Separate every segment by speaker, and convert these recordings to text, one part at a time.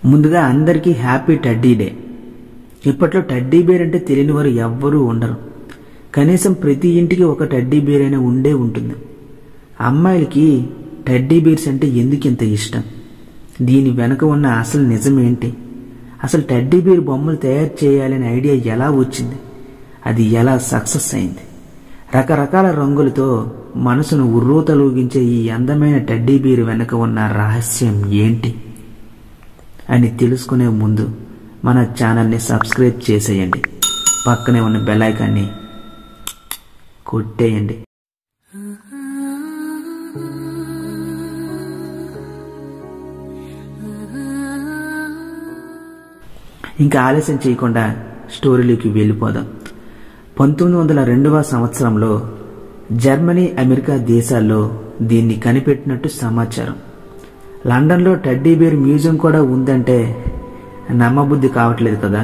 Speaker 1: ముందుగా అందరికీ happy teddy day ఇప్పట్లో టడ్డీ బేర్ అంటే తెలియని వారు ఎవ్వరూ ఉండరు కనీసం ప్రతి ఇంటికి ఒక టడ్డీ బేర్ అయినా ఉండే ఉంటుంది అమ్మాయిలకి టడ్డీ బేర్స్ అంటే ఎందుకు ఇంత ఇష్టం దీని వెనుక ఉన్న అసలు నిజం ఏంటి అసలు టడ్డీ బేర్ బొమ్మలు తయారు చేయాలనే ఐడియా ఎలా వచ్చింది అది ఎలా సక్సెస్ అయింది రకరకాల రంగులతో మనసును ఉర్రూతలూగించే ఈ అందమైన టడ్డీ బేర్ వెనుక ఉన్న రహస్యం ఏంటి అని తెలుసుకునే ముందు మన ఛానల్ని సబ్స్క్రైబ్ చేసేయండి పక్కనే ఉన్న బెల్ ఐకాన్ని కొట్టేయండి ఇంకా ఆలస్యం చేయకుండా స్టోరీలోకి వెళ్ళిపోదాం పంతొమ్మిది వందల రెండవ సంవత్సరంలో జర్మనీ అమెరికా దేశాల్లో దీన్ని కనిపెట్టినట్టు సమాచారం లండన్లో టడ్డీ బేర్ మ్యూజియం కూడా ఉందంటే నమ్మబుద్ధి కావట్లేదు కదా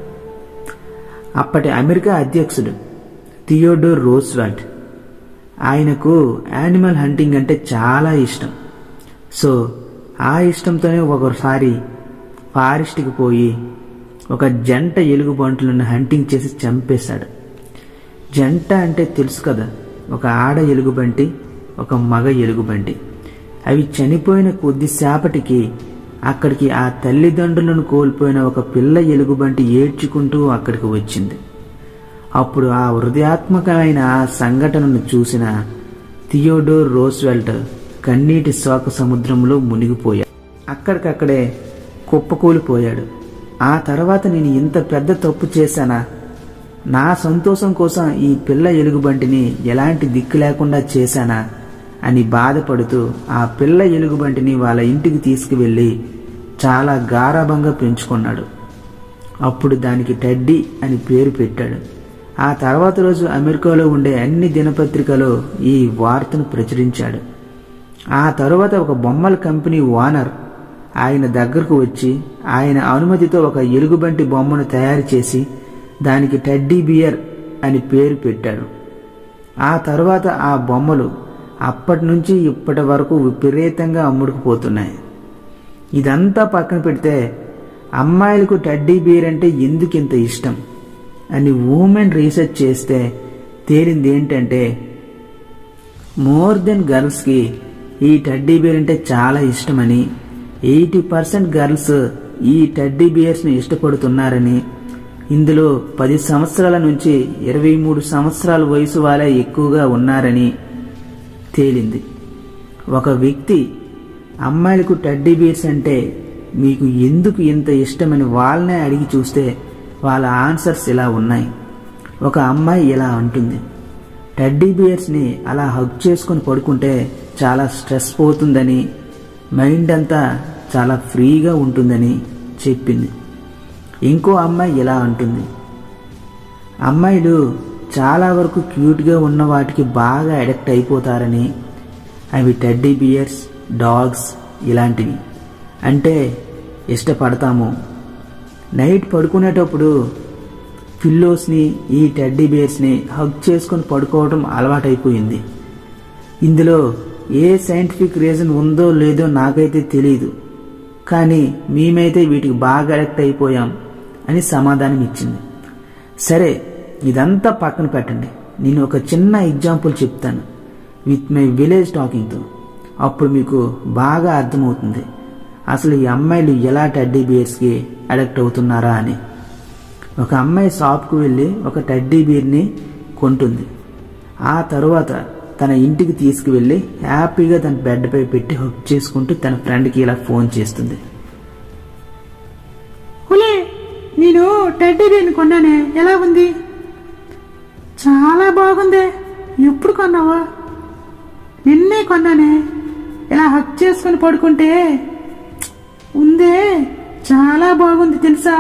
Speaker 1: అప్పటి అమెరికా అధ్యక్షుడు థియోడోర్ రోస్వాల్ట్ ఆయనకు యానిమల్ హంటింగ్ అంటే చాలా ఇష్టం సో ఆ ఇష్టంతోనే ఒకసారి ఫారెస్ట్కి పోయి ఒక జంట ఎలుగుబంటులను హంటింగ్ చేసి చంపేశాడు జంట అంటే తెలుసు కదా ఒక ఆడ ఎలుగుబంటి ఒక మగ ఎలుగుబంటి అవి చనిపోయిన కొద్దిసేపటికి అక్కడికి ఆ తల్లిదండ్రులను కోల్పోయిన ఒక పిల్ల ఎలుగుబంటి ఏడ్చుకుంటూ అక్కడికి వచ్చింది అప్పుడు ఆ హృదయాత్మకమైన ఆ సంఘటనను చూసిన థియోడోర్ రోస్వెల్ట్ కన్నీటి శోక సముద్రంలో మునిగిపోయాడు అక్కడికక్కడే కుప్పకూలిపోయాడు ఆ తర్వాత నేను ఇంత పెద్ద తప్పు చేశానా నా సంతోషం కోసం ఈ పిల్ల ఎలుగుబంటిని ఎలాంటి దిక్కు లేకుండా చేశానా అని బాధపడుతూ ఆ పిల్ల ఎలుగుబంటిని వాళ్ళ ఇంటికి తీసుకువెళ్ళి చాలా గారాభంగా పెంచుకున్నాడు అప్పుడు దానికి టడ్డీ అని పేరు పెట్టాడు ఆ తర్వాత రోజు అమెరికాలో ఉండే అన్ని దినపత్రికలో ఈ వార్తను ప్రచురించాడు ఆ తరువాత ఒక బొమ్మల కంపెనీ ఓనర్ ఆయన దగ్గరకు వచ్చి ఆయన అనుమతితో ఒక ఎలుగుబంటి బొమ్మను తయారు చేసి దానికి టడ్డీ బియర్ అని పేరు పెట్టాడు ఆ తర్వాత ఆ బొమ్మలు అప్పటి నుంచి ఇప్పటి వరకు విపరీతంగా అమ్ముడుకుపోతున్నాయి ఇదంతా పక్కన పెడితే అమ్మాయిలకు టడ్డీ బియర్ అంటే ఎందుకు ఇంత ఇష్టం అని ఉమెన్ రీసెర్చ్ చేస్తే తేలింది ఏంటంటే మోర్ దెన్ గర్ల్స్కి ఈ టడ్డీ బియర్ అంటే చాలా ఇష్టమని ఎయిటీ పర్సెంట్ గర్ల్స్ ఈ టడ్డీ బియర్స్ని ఇష్టపడుతున్నారని ఇందులో పది సంవత్సరాల నుంచి ఇరవై మూడు సంవత్సరాల వయసు వాళ్ళే ఎక్కువగా ఉన్నారని తేలింది ఒక వ్యక్తి అమ్మాయిలకు టడ్డీ బీర్స్ అంటే మీకు ఎందుకు ఇంత ఇష్టమని వాళ్ళనే అడిగి చూస్తే వాళ్ళ ఆన్సర్స్ ఇలా ఉన్నాయి ఒక అమ్మాయి ఇలా అంటుంది టడ్డీ బియర్స్ని అలా హగ్ చేసుకొని పడుకుంటే చాలా స్ట్రెస్ పోతుందని మైండ్ అంతా చాలా ఫ్రీగా ఉంటుందని చెప్పింది ఇంకో అమ్మాయి ఇలా అంటుంది అమ్మాయిలు చాలా వరకు క్యూట్గా ఉన్న వాటికి బాగా అడిక్ట్ అయిపోతారని అవి టెడ్డీ బియర్స్ డాగ్స్ ఇలాంటివి అంటే ఇష్టపడతాము నైట్ పడుకునేటప్పుడు పిల్లోస్ని ఈ టెడ్డీ బేర్స్ని హగ్ చేసుకొని పడుకోవడం అలవాటైపోయింది ఇందులో ఏ సైంటిఫిక్ రీజన్ ఉందో లేదో నాకైతే తెలియదు కానీ మేమైతే వీటికి బాగా అడక్ట్ అయిపోయాం అని సమాధానం ఇచ్చింది సరే ఇదంతా పక్కన పెట్టండి నేను ఒక చిన్న ఎగ్జాంపుల్ చెప్తాను విత్ మై విలేజ్ టాకింగ్తో అప్పుడు మీకు బాగా అర్థమవుతుంది అసలు ఈ అమ్మాయిలు ఎలా టడ్డీ బియర్స్కి అడక్ట్ అవుతున్నారా అని ఒక అమ్మాయి షాప్కు వెళ్ళి ఒక టడ్డీ బీర్ని కొంటుంది ఆ తరువాత తన ఇంటికి తీసుకువెళ్ళి హ్యాపీగా తన బెడ్పై పెట్టి హక్ చేసుకుంటూ తన ఫ్రెండ్కి ఇలా ఫోన్ చేస్తుంది
Speaker 2: హులే నేను టెడ్డీ బేర్ని కొన్నానే ఎలా ఉంది చాలా బాగుందే ఎప్పుడు కొన్నావా నిన్నే కొన్నానే ఇలా హక్ చేసుకుని పడుకుంటే ఉందే చాలా బాగుంది తెలుసా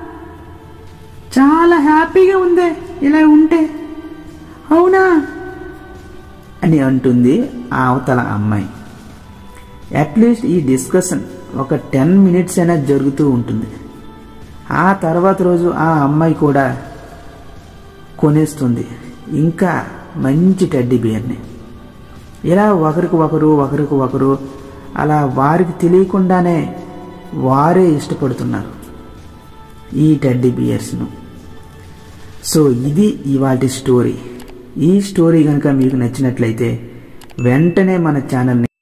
Speaker 2: చాలా హ్యాపీగా ఉందే ఇలా ఉంటే అవునా
Speaker 1: అని అంటుంది ఆ అవతల అమ్మాయి అట్లీస్ట్ ఈ డిస్కషన్ ఒక టెన్ మినిట్స్ అయినా జరుగుతూ ఉంటుంది ఆ తర్వాత రోజు ఆ అమ్మాయి కూడా కొనేస్తుంది ఇంకా మంచి టెడ్డీ బియర్ని ఇలా ఒకరికి ఒకరు ఒకరికి ఒకరు అలా వారికి తెలియకుండానే వారే ఇష్టపడుతున్నారు ఈ టెడ్డీ బియర్స్ను సో ఇది ఇవాటి స్టోరీ ఈ స్టోరీ కనుక మీకు నచ్చినట్లయితే వెంటనే మన ఛానల్ని